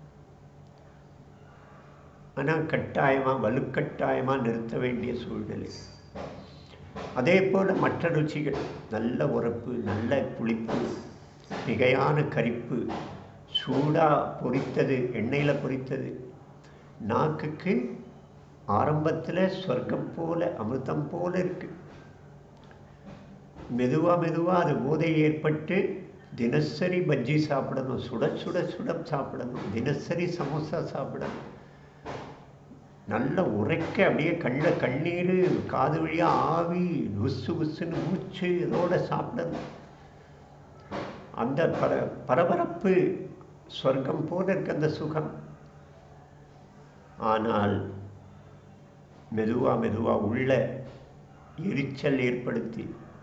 ஆனால் கட்டாயமாக வலுக்கட்டாயமாக நிறுத்த வேண்டிய சூழ்நிலை அதே போல் மற்ற ருச்சிகள் நல்ல உரப்பு நல்ல புளிப்பு மிகையான கரிப்பு சூடாக பொரித்தது எண்ணெயில் பொரித்தது நாக்குக்கு ஆரம்பத்தில் சொர்க்கம் போல அமிர்தம் போல இருக்கு மெதுவாக மெதுவாக அது போதை ஏற்பட்டு தினசரி பஜ்ஜி சாப்பிடணும் சுட சுட சுட சாப்பிடணும் தினசரி சமோசா சாப்பிடணும் நல்ல உரைக்க அப்படியே கண்ட கண்ணீர் காது வழியா ஆவி உசு உசுன்னு மூச்சு இதோட சாப்பிடணும் அந்த பர பரபரப்பு சொர்க்கம் போல இருக்க அந்த சுகம் ஆனால் மெதுவா மெதுவா உள்ள எரிச்சல் ஏற்படுத்தி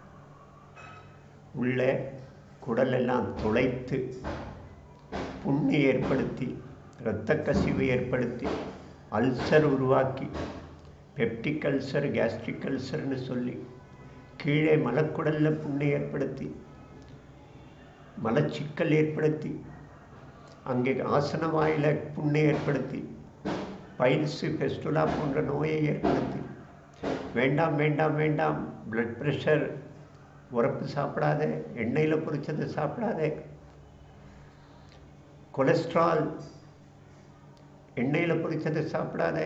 உள்ள குடலெல்லாம் துளைத்து புண்ணு ஏற்படுத்தி இரத்த கசிவு ஏற்படுத்தி அல்சர் உருவாக்கி பெப்டிக் அல்சர் கேஸ்ட்ரிக் அல்சர்னு சொல்லி கீழே மலக்குடல்ல புண்ணை ஏற்படுத்தி மலச்சிக்கல் ஏற்படுத்தி அங்கே ஆசன வாயில புண்ணை ஏற்படுத்தி பைல்ஸு ஃபெஸ்டுலா போன்ற நோயை ஏற்படுத்தி வேண்டாம் வேண்டாம் வேண்டாம் பிளட் ப்ரெஷர் உரப்பு சாப்பிடாத எண்ணெயில் பொரிச்சதை சாப்பிடாத கொலஸ்ட்ரால் எண்ணெயில் பொரிச்சதை சாப்பிடாத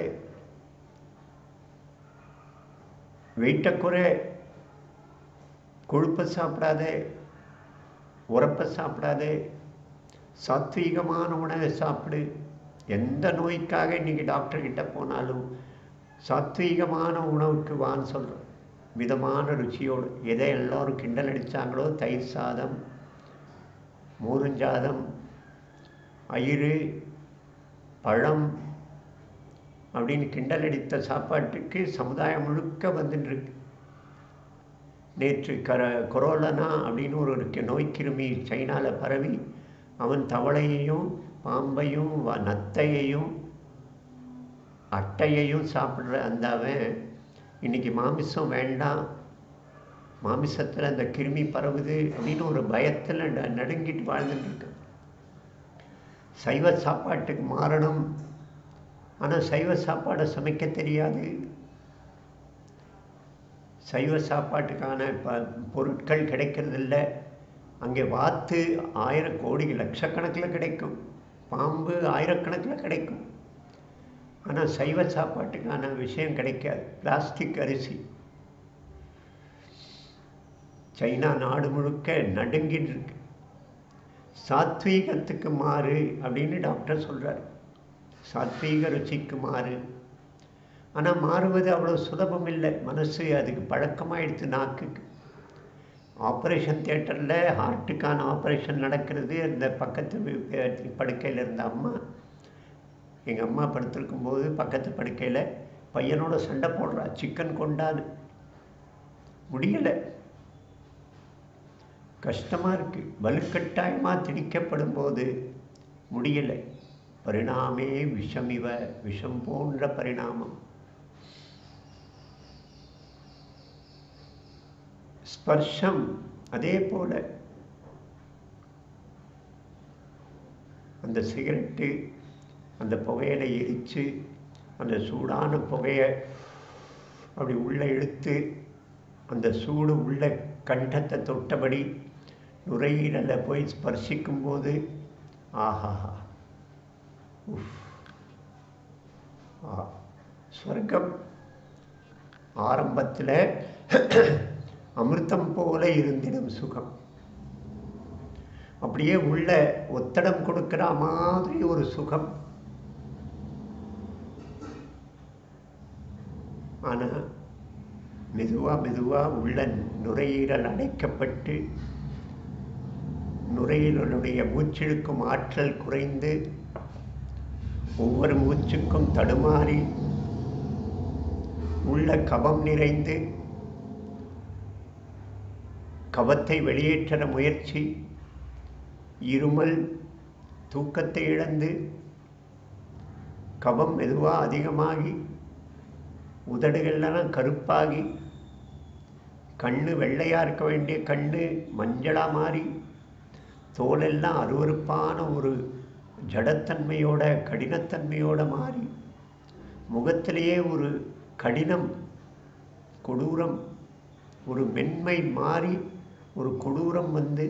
வெயிட்டை குறை கொழுப்பை சாப்பிடாத உரப்பை சாப்பிடாத சாத்வீகமான உணவை சாப்பிடு எந்த நோய்க்காக இன்னைக்கு டாக்டர் கிட்ட போனாலும் சாத்வீகமான உணவுக்கு வான்னு சொல்கிறோம் மிதமான ருச்சியோடு எதை எல்லாரும் கிண்டல் அடித்தாங்களோ தயிர் சாதம் மோருஞ்சாதம் அயிறு பழம் அப்படின்னு கிண்டல் அடித்த சாப்பாட்டுக்கு சமுதாயம் முழுக்க வந்துட்டு இருக்கு நேற்று கர கொரோலனா அப்படின்னு ஒரு ஒரு நோய்க்கிருமி சைனாவில் பரவி அவன் தவளையையும் பாம்பையும் வ- நத்தையையும் அட்டையையும் சாப்பிட்ற அந்த அவன் இன்னைக்கு மாமிசம் வேண்டாம் மாமிசத்தில் அந்த கிருமி பரவுது அப்படின்னு ஒரு பயத்தில் ந- நடுங்கிட்டு வாழ்ந்துட்டு இருக்கான் சைவ சாப்பாட்டுக்கு மாறணும் ஆனால் சைவ சாப்பாடை சமைக்க தெரியாது சைவ சாப்பாட்டுக்கான ப பொருட்கள் கிடைக்கிறதில்ல அங்கே வாத்து ஆயிரம் கோடி லட்சக்கணக்கில் கிடைக்கும் பாம்பு ஆயிரக்கணக்கில் கிடைக்கும் ஆனால் சைவ சாப்பாட்டுக்கான விஷயம் கிடைக்காது பிளாஸ்டிக் அரிசி சைனா நாடு முழுக்க நடுங்கிட்டு இருக்கு சாத்வீகத்துக்கு மாறு அப்படின்னு டாக்டர் சொல்றாரு சாத்வீக ருச்சிக்கு மாறு ஆனால் மாறுவது அவ்வளோ சுலபம் இல்லை மனசு அதுக்கு பழக்கமாயிடுத்து நாக்குக்கு ஆப்ரேஷன் தியேட்டரில் ஹார்ட்டுக்கான ஆப்ரேஷன் நடக்கிறது அந்த பக்கத்து படுக்கையில் இருந்த அம்மா எங்கள் அம்மா படுத்திருக்கும்போது பக்கத்து படுக்கையில் பையனோட சண்டை போடுறா சிக்கன் கொண்டான்னு முடியலை கஷ்டமாக இருக்கு வலுக்கட்டாயமாக திணிக்கப்படும் போது முடியலை பரிணாமே விஷமிவ விஷம் போன்ற பரிணாமம் ஸ்பர்ஷம் அதே போல அந்த சிகரெட்டு அந்த புகையில எரித்து அந்த சூடான புகையை அப்படி உள்ளே இழுத்து அந்த சூடு உள்ள கண்டத்தை தொட்டபடி நுரையீரலில் போய் ஸ்பர்சிக்கும் போது ஆஹா உஃப் ஆ ஸ்வர்க்கம் ஆரம்பத்தில் அமிர்தம் போல இருந்திடும் சுகம் அப்படியே உள்ள ஒத்தடம் கொடுக்கிற மாதிரி ஒரு சுகம் ஆனால் மெதுவா மெதுவா உள்ள நுரையீரல் அடைக்கப்பட்டு நுரையீரலுடைய மூச்சிழுக்கும் ஆற்றல் குறைந்து ஒவ்வொரு மூச்சுக்கும் தடுமாறி உள்ள கபம் நிறைந்து கபத்தை வெளியேற்ற முயற்சி இருமல் தூக்கத்தை இழந்து கபம் மெதுவாக அதிகமாகி உதடுகள்லாம் கருப்பாகி கண்ணு வெள்ளையாக இருக்க வேண்டிய கண்ணு மஞ்சளாக மாறி தோலெல்லாம் அருவருப்பான ஒரு ஜடத்தன்மையோட கடினத்தன்மையோட மாறி முகத்திலேயே ஒரு கடினம் கொடூரம் ஒரு மென்மை மாறி ஒரு கொடூரம் வந்து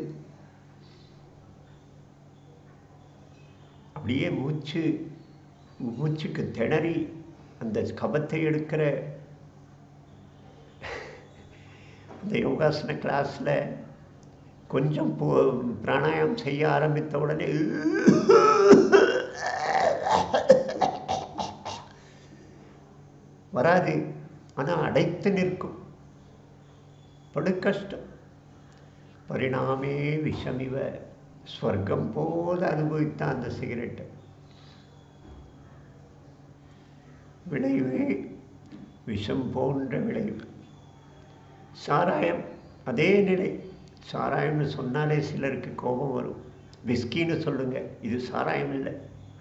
அப்படியே மூச்சு மூச்சுக்கு திணறி அந்த கபத்தை எடுக்கிற அந்த யோகாசன கிளாஸில் கொஞ்சம் போ பிராணாயாமம் செய்ய ஆரம்பித்த உடனே வராது ஆனால் அடைத்து நிற்கும் படுகஷ்டம் பரிணாமே விஷமிவ ஸ்வர்க்கம் போல அனுபவித்த அந்த சிகரெட்டை விளைவு விஷம் போன்ற விளைவு சாராயம் அதே நிலை சாராயம்னு சொன்னாலே சிலருக்கு கோபம் வரும் விஸ்கின்னு சொல்லுங்க இது சாராயம் இல்லை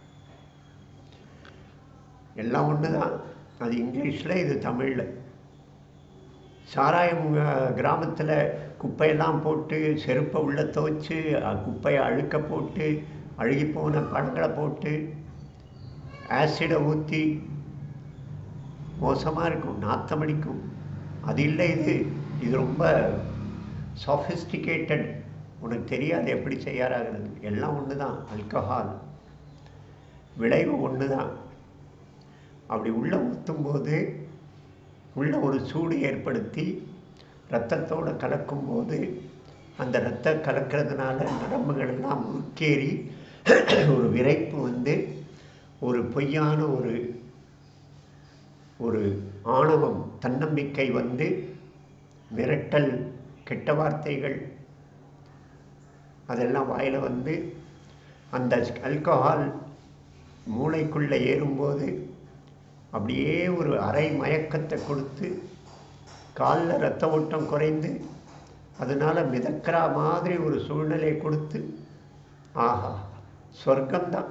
எல்லாம் ஒன்று தான் அது இங்கிலீஷில் இது தமிழில் சாராயம் கிராமத்தில் குப்பையெல்லாம் போட்டு செருப்பை உள்ள துவைச்சு அஹ், குப்பையை அழுக்க போட்டு அழுகி போன பழங்களை போட்டு ஆசிடை ஊற்றி மோசமாக இருக்கும் நாத்தமடிக்கும் அது இல்லை இது இது ரொம்ப சாஃபிஸ்டிகேட்டட் உனக்கு தெரியாது எப்படி செய்யாராகிறது எல்லாம் ஒன்று தான் அல்கஹால் விளைவு ஒன்று தான் அப்படி உள்ளே ஊற்றும்போது உள்ள ஒரு சூடு ஏற்படுத்தி ரத்தத்தோடு கலக்கும்போது அந்த ரத்தம் கலக்கிறதுனால நரம்புகள் எல்லாம் முறுக்கேறி ஒரு விரைப்பு வந்து ஒரு பொய்யான ஒரு ஒரு ஆணவம் தன்னம்பிக்கை வந்து மிரட்டல் கெட்ட வார்த்தைகள் அதெல்லாம் வாயில் வந்து அந்த ஆல்கஹால் மூளைக்குள்ளே ஏறும்போது அப்படியே ஒரு அரை மயக்கத்தை கொடுத்து காலில் ரத்த ஓட்டம் குறைந்து அதனால் மிதக்கிற மாதிரி ஒரு சூழ்நிலை கொடுத்து ஆஹா சொர்க்கம்தான்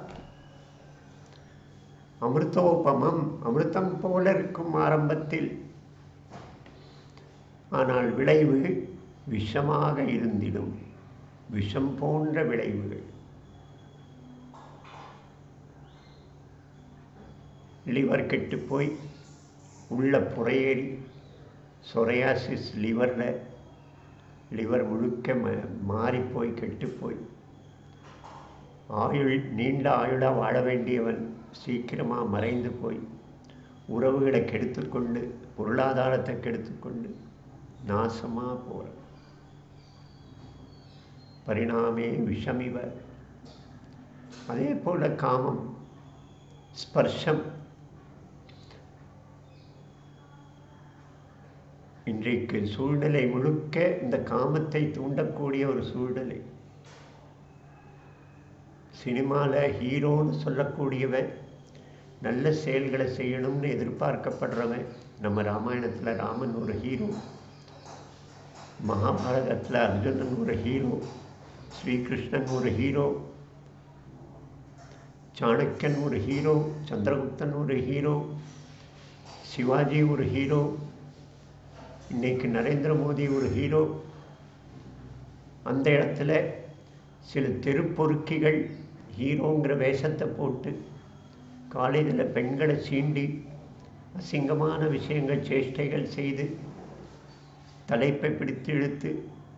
அமிர்தோபமம் அமிர்தம் போல இருக்கும் ஆரம்பத்தில் ஆனால் விளைவு விஷமாக இருந்திடும் விஷம் போன்ற விளைவுகள் லிவர் கெட்டு போய் உள்ள புறையேறி சொரையாசிஸ் லிவரில் லிவர் முழுக்க ம மாறி போய் கெட்டு போய் ஆயுள் நீண்ட ஆயுளாக வாழ வேண்டியவன் சீக்கிரமாக மறைந்து போய் உறவுகளை கெடுத்துக்கொண்டு பொருளாதாரத்தை கெடுத்துக்கொண்டு நாசமாக போகிறான் பரிணாமே விஷமிவ அதே போல காமம் ஸ்பர்ஷம் இன்றைக்கு சூழ்நிலை முழுக்க இந்த காமத்தை தூண்டக்கூடிய ஒரு சூழ்நிலை சினிமாவில் ஹீரோன்னு சொல்லக்கூடியவன் நல்ல செயல்களை செய்யணும்னு எதிர்பார்க்கப்படுறவன் நம்ம ராமாயணத்தில் ராமன் ஒரு ஹீரோ மகாபாரதத்தில் அர்ஜுனன் ஒரு ஹீரோ ஸ்ரீகிருஷ்ணன் ஒரு ஹீரோ சாணக்கியன் ஒரு ஹீரோ சந்திரகுப்தன் ஒரு ஹீரோ சிவாஜி ஒரு ஹீரோ இன்னைக்கு நரேந்திர மோடி ஒரு ஹீரோ அந்த இடத்துல சில தெருப்பொறுக்கிகள் ஹீரோங்கிற வேஷத்தை போட்டு காலேஜில் பெண்களை சீண்டி அசிங்கமான விஷயங்கள் சேஷ்டைகள் செய்து தலைப்பை பிடித்து இழுத்து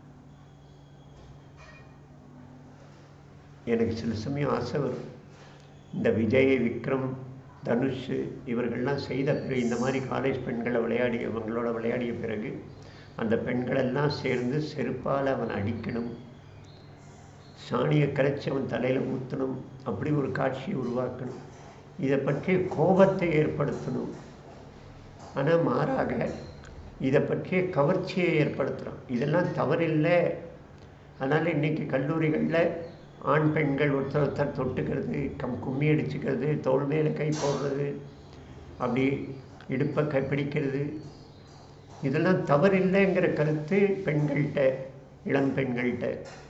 எனக்கு சில சமயம் ஆசை வரும் இந்த விஜய் விக்ரம் தனுஷ் இவர்கள்லாம் செய்த பிறகு இந்த மாதிரி காலேஜ் பெண்களை விளையாடி அவங்களோட விளையாடிய பிறகு அந்த பெண்களெல்லாம் சேர்ந்து செருப்பால் அவன் அடிக்கணும் சாணியை கரைச்சி அவன் தலையில் ஊற்றணும் அப்படி ஒரு காட்சியை உருவாக்கணும் இதை பற்றிய கோபத்தை ஏற்படுத்தணும் ஆனால் மாறாக இதை பற்றிய கவர்ச்சியை ஏற்படுத்துகிறோம் இதெல்லாம் தவறில்லை அதனால் இன்றைக்கி கல்லூரிகளில் ஆண் பெண்கள் ஒருத்தர் ஒருத்தர் தொட்டுக்கிறது கம் கும்மி அடிச்சுக்கிறது தோள் மேலே கை போடுறது அப்படி இடுப்பை கை பிடிக்கிறது இதெல்லாம் தவறில்லைங்கிற கருத்து பெண்கள்கிட்ட இளம் பெண்கள்கிட்ட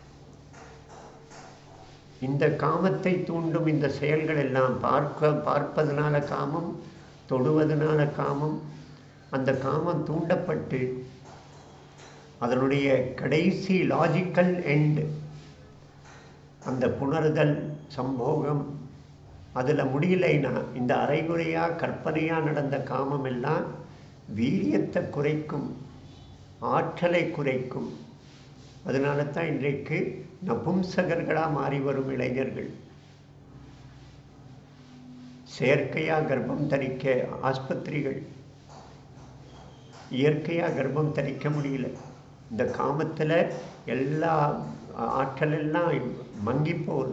இந்த காமத்தை தூண்டும் இந்த செயல்கள் எல்லாம் பார்க்க பார்ப்பதனால காமம் தொடுவதனால காமம் அந்த காமம் தூண்டப்பட்டு அதனுடைய கடைசி லாஜிக்கல் எண்ட் அந்த புணர்தல் சம்போகம் அதில் முடியலைன்னா இந்த அரைகுறையாக கற்பனையாக நடந்த காமம் எல்லாம் வீரியத்தை குறைக்கும் ஆற்றலை குறைக்கும் அதனால தான் இன்றைக்கு நபும்சகர்களாக மாறி வரும் இளைஞர்கள் செயற்கையாக கர்ப்பம் தரிக்க ஆஸ்பத்திரிகள் இயற்கையாக கர்ப்பம் தரிக்க முடியல இந்த காமத்தில் எல்லா ஆற்றல் எல்லாம் மங்கி போகுது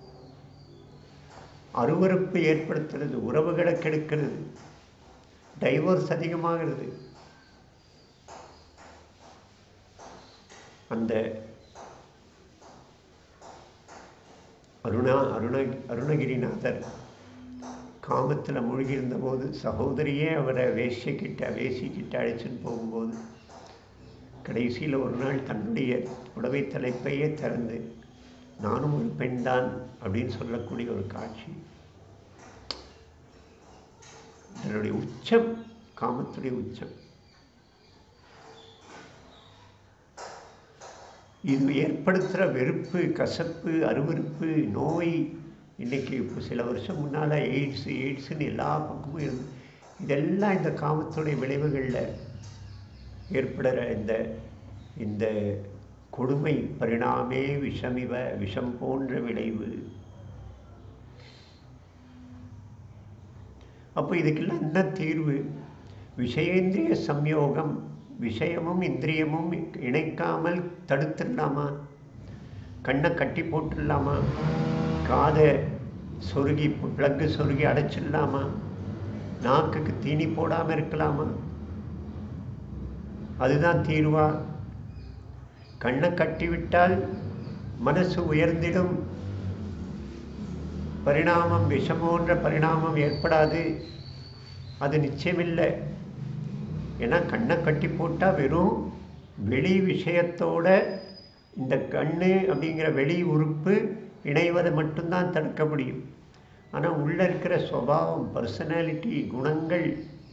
அருவறுப்பு ஏற்படுத்துறது உறவுகளை கெடுக்கிறது டைவோர்ஸ் அதிகமாகிறது அந்த அருணா அருண அருணகிரிநாதர் காமத்தில் மூழ்கியிருந்த போது சகோதரியே அவரை வேஷ்யக்கிட்ட வேசிக்கிட்ட அழைச்சிட்டு போகும்போது கடைசியில் ஒரு நாள் தன்னுடைய புடவை தலைப்பையே திறந்து நானும் ஒரு பெண்தான் அப்படின்னு சொல்லக்கூடிய ஒரு காட்சி என்னுடைய உச்சம் காமத்துடைய உச்சம் இது ஏற்படுத்துகிற வெறுப்பு கசப்பு அருவருப்பு நோய் இன்றைக்கி இப்போ சில வருஷம் முன்னால் எய்ட்ஸு எய்ட்ஸுன்னு எல்லா பக்கமும் இருந்து இதெல்லாம் இந்த காமத்துடைய விளைவுகளில் ஏற்படுற இந்த இந்த கொடுமை பரிணாமே விஷமிவ விஷம் போன்ற விளைவு அப்போ இதுக்கெல்லாம் என்ன தீர்வு விஷயேந்திரிய சம்யோகம் விஷயமும் இந்திரியமும் இணைக்காமல் தடுத்துடலாமா கண்ணை கட்டி போட்டுடலாமா காதை சொருகி ப்ளக்கு சொருகி அடைச்சிடலாமா நாக்குக்கு தீனி போடாமல் இருக்கலாமா அதுதான் தீர்வா கண்ணை கட்டிவிட்டால் மனசு உயர்ந்திடும் பரிணாமம் விஷமோன்ற பரிணாமம் ஏற்படாது அது நிச்சயமில்லை ஏன்னா கண்ணை கட்டி போட்டால் வெறும் வெளி விஷயத்தோட இந்த கண்ணு அப்படிங்கிற வெளி உறுப்பு இணைவதை மட்டும்தான் தடுக்க முடியும் ஆனால் உள்ளே இருக்கிற சுபாவம் பர்சனாலிட்டி குணங்கள்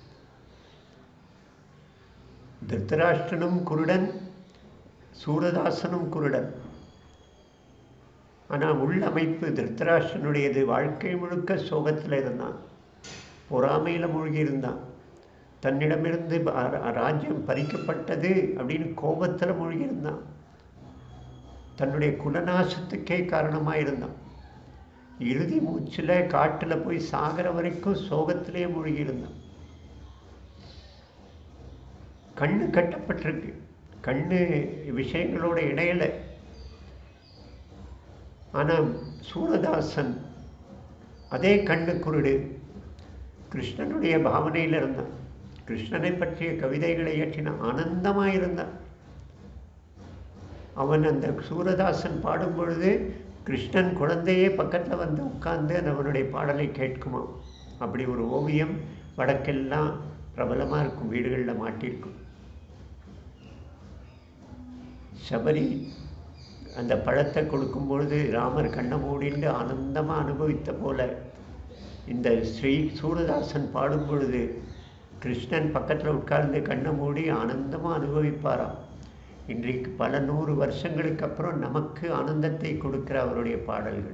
திருத்தராஷ்டிரனும் குருடன் சூரதாசனும் குருடன் ஆனால் உள்ளமைப்பு திருத்தராஷ்டிரனுடையது வாழ்க்கை முழுக்க சோகத்தில் இருந்தான் பொறாமையில் மூழ்கி இருந்தான் தன்னிடமிருந்து ராஜ்யம் பறிக்கப்பட்டது அப்படின்னு கோபத்தில் மூழ்கி இருந்தான் தன்னுடைய குலநாசத்துக்கே காரணமாக இருந்தான் இறுதி மூச்சில் காட்டில் போய் சாகிற வரைக்கும் சோகத்திலே மூழ்கி இருந்தான் கண்ணு கட்டப்பட்டிருக்கு கண்ணு விஷயங்களோட இடையில ஆனால் சூரதாசன் அதே கண்ணு குருடு கிருஷ்ணனுடைய பாவனையில் இருந்தான் கிருஷ்ணனை பற்றிய கவிதைகளை இயற்றின ஆனந்தமாக இருந்தான் அவன் அந்த சூரதாசன் பாடும் பொழுது கிருஷ்ணன் குழந்தையே பக்கத்தில் வந்து உட்கார்ந்து அந்த அவனுடைய பாடலை கேட்குமா அப்படி ஒரு ஓவியம் வடக்கெல்லாம் பிரபலமாக இருக்கும் வீடுகளில் மாட்டியிருக்கும் சபரி அந்த பழத்தை கொடுக்கும் பொழுது ராமர் கண்ணை மூடிண்டு ஆனந்தமாக அனுபவித்த போல இந்த ஸ்ரீ சூரதாசன் பாடும் பொழுது கிருஷ்ணன் பக்கத்தில் உட்கார்ந்து கண்ணை மூடி ஆனந்தமாக அனுபவிப்பாராம் இன்றைக்கு பல நூறு வருஷங்களுக்கு அப்புறம் நமக்கு ஆனந்தத்தை கொடுக்கிற அவருடைய பாடல்கள்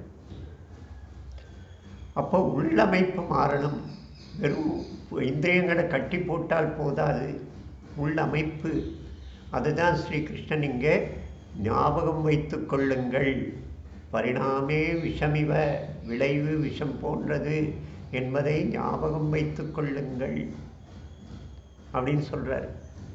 அப்போ உள்ளமைப்பு மாறணும் வெறும் இந்திரியங்களை கட்டி போட்டால் போதாது உள்ளமைப்பு அதுதான் ஸ்ரீகிருஷ்ணன் இங்கே ஞாபகம் வைத்து கொள்ளுங்கள் பரிணாமே விஷமிவ விளைவு விஷம் போன்றது என்பதை ஞாபகம் வைத்து கொள்ளுங்கள் அப்படின்னு சொல்றார்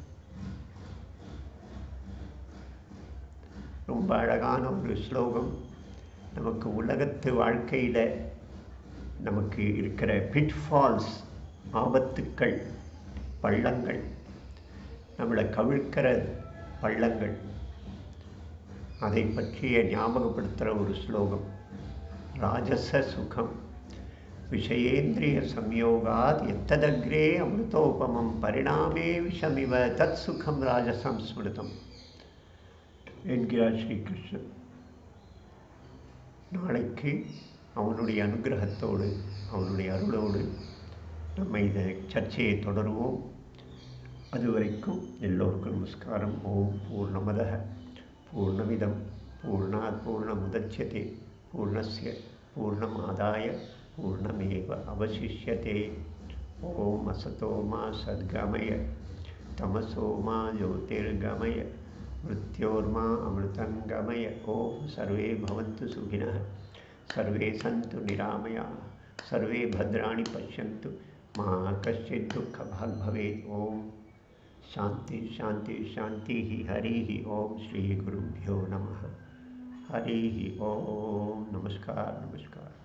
ரொம்ப அழகான ஒரு ஸ்லோகம் நமக்கு உலகத்து வாழ்க்கையில் நமக்கு இருக்கிற பிட்ஃபால்ஸ் ஆபத்துக்கள் பள்ளங்கள் நம்மளை கவிழ்க்கிற பள்ளங்கள் அதை பற்றிய ஞாபகப்படுத்துகிற ஒரு ஸ்லோகம் ராஜச சுகம் விஷயேந்திரிய சம்யோகாத் எத்ததக்ரே அமிர்தோபமம் பரிணாமே விஷமிவ தத் சுகம் ராஜசம் ஸ்மிருதம் என்கிறார் ஸ்ரீகிருஷ்ணன் நாளைக்கு அவனுடைய அனுகிரகத்தோடு அவனுடைய அருளோடு நம்ம இந்த சர்ச்சையை தொடருவோம் அதுவரைக்கும் எல்லோருக்கும் நமஸ்காரம் ஓம் பூர்ணமத பூர்ணமிதம் பூர்ணாத் பூர்ணமுதட்சியதே பூர்ணஸ்ய பூர்ணமாதாய பூர்ணமேவ அவசிஷ்யதே ஓம் அசதோ மா சத்கமய தமசோ மா ஜோதிர்கமய மிருத்யோர்மா அமிர்தங்கமய ஓம் சர்வே பவந்து சுகினः सर्वे सन्तु निरामयाः सर्वे भद्राणि पश्यन्तु मा कश्चित् दुःखभाग् भवेत् ॐ शान्ति शान्ति शान्तिः हरिः ॐ श्रीगुरुभ्यो नमः हरिः ॐ नमस्कार नमस्कार